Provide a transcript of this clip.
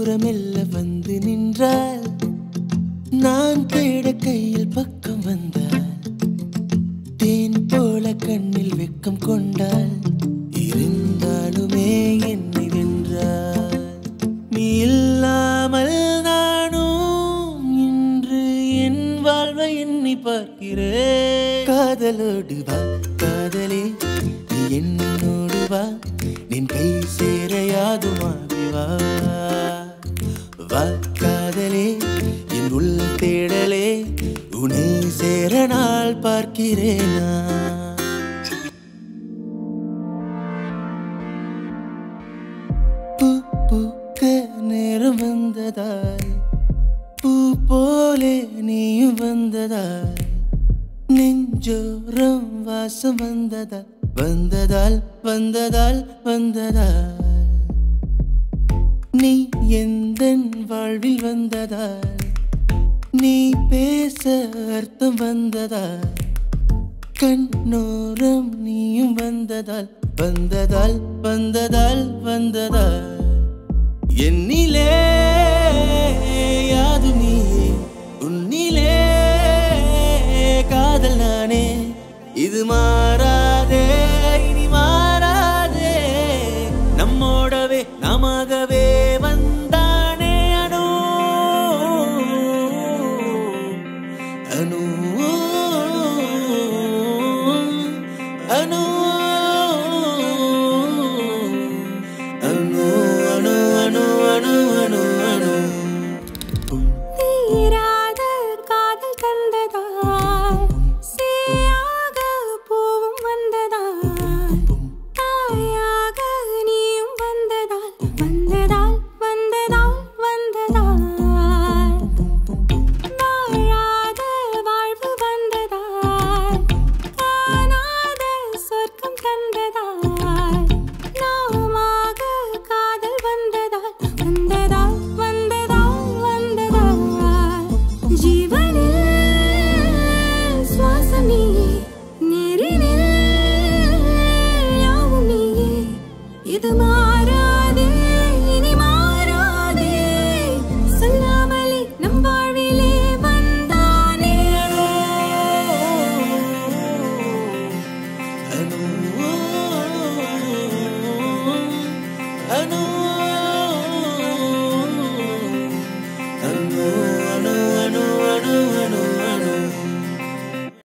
தூரமெல்ல வந்து நின்றால் நான் தேட கையில் பக்கம் வந்தால் தேன் போல கண்ணில் வெக்கம் கொண்டாள் இருந்தாலுமே என்னை வென்றாள் நீ இல்லாமல் நானும் இன்று என் வாழ்வை எண்ணி பார்க்கிறேன் காதலோடு வா காதலே நீ என்னோடு வா நின் கை சேர யாதுமாகி வா வா காதலே என் உள் தேடலே உன்னை சேர நாள் பார்க்கிறேனா பூ பூக்க நேரம் வந்ததால் பூ போலே நீயும் வந்ததால் நெஞ்சோரம் வாசம் வந்ததால் வந்ததால் வந்ததால் வந்ததால் நீ எந்த வாழ்வில் வந்ததால் நீ பேச அர்த்தம் வந்ததால் கண்ணோரம் நீயும் வந்ததால் வந்ததால் வந்ததால் வந்ததால் என்னிலே யாது நீயே உன்னிலே காதல் நானே இது மா